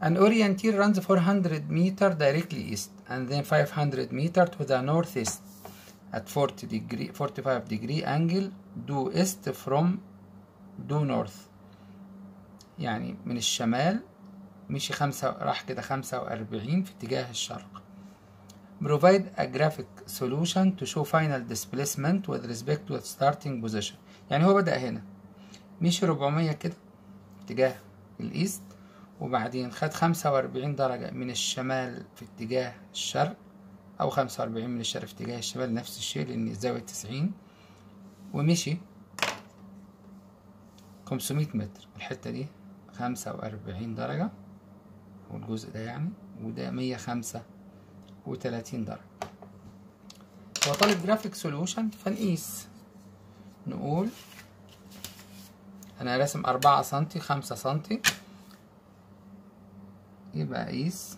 An orienteer runs 400 meter directly east and then 500 meter to the northeast at 40 degree 45 degree angle due east from due north يعني من الشمال مشي خمسة راح كده خمسة وأربعين في اتجاه الشرق provide a graphic solution to show final displacement with respect to the starting position يعني هو بدأ هنا مشي 400 كده اتجاه الإيست وبعدين خد خمسة وأربعين درجة من الشمال في اتجاه الشرق أو خمسة وأربعين من الشرق في اتجاه الشمال نفس الشيء لأن الزاوية تسعين ومشي خمسمية متر الحتة دي خمسة وأربعين درجة والجزء ده يعني وده مية خمسة وتلاتين درجة هو طالب جرافيك سولوشن فنقيس نقول أنا راسم أربعة سنتي خمسة سنتي يبقى قيس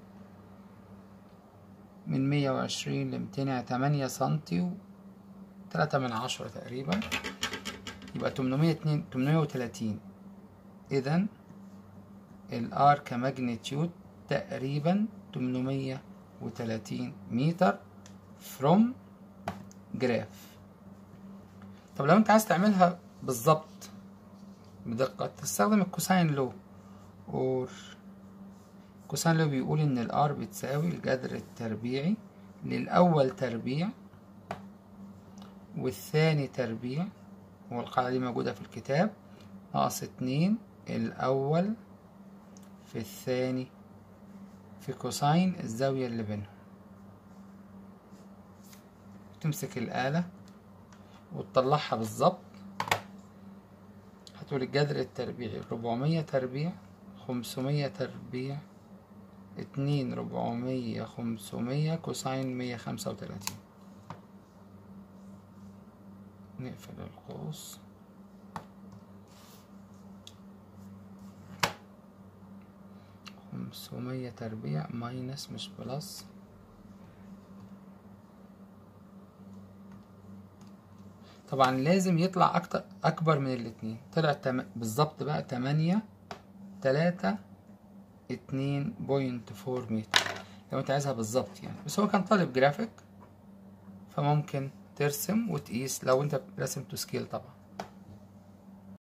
من مية وعشرين لميتين تمانية سنتي وتلاتة من عشرة تقريبا يبقى تمنمية اتنين تمنمية وتلاتين إذا الار كماجنتيود تقريبا تمنمية وتلاتين متر from جراف طب لو انت عايز تعملها بالظبط بدقة تستخدم الكوساين لو اور كوساين لو بيقول ان الار بتساوي الجذر التربيعي للأول تربيع والثاني تربيع والقاعدة دي موجودة في الكتاب ناقص اتنين الأول في الثاني في كوساين الزاوية اللي بينهم تمسك الآلة وتطلعها بالظبط هتقول الجذر التربيعي ربعمية تربيع خمسمية تربيع اتنين ربعمية خمسمية كوساين مية خمسة وتلاتين نقفل القوس خمسمية تربيع ماينس مش بلس طبعا لازم يطلع أكتر أكبر من الاتنين طلع تم... بالظبط بقى تمانية تلاتة اتنين بوينت فور متر لو انت عايزها بالظبط يعني بس هو كان طالب جرافيك فممكن ترسم وتقيس لو انت رسم تو سكيل طبعا